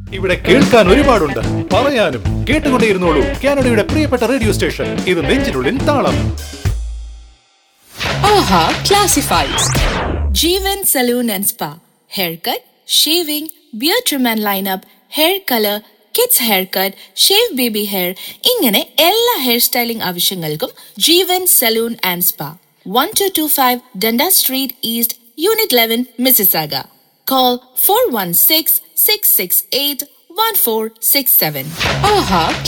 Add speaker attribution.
Speaker 1: ഇവിടെ കേൾക്കാൻ ഒരുപാടുണ്ട് പറയാനും കേട്ടുകൊണ്ടേയിരുന്നോളൂ കാനഡയുടെ പ്രിയപ്പെട്ട റേഡിയോ സ്റ്റേഷൻ ഇത് നെഞ്ചിനുള്ളിൻ താളം
Speaker 2: Aha Classifieds. Jeevan Saloon and Spa. Haircut, shaving, beard trim and lineup, hair color, kids haircut, shave baby hair ഇങ്ങനെ എല്ലാ ഹെയർ സ്റ്റൈലിംഗ് ആവശ്യങ്ങൾക്കും Jeevan salon and spa one two two five Dundas street east unit eleven Mississauga call four one six six six eight one four six seven Aaha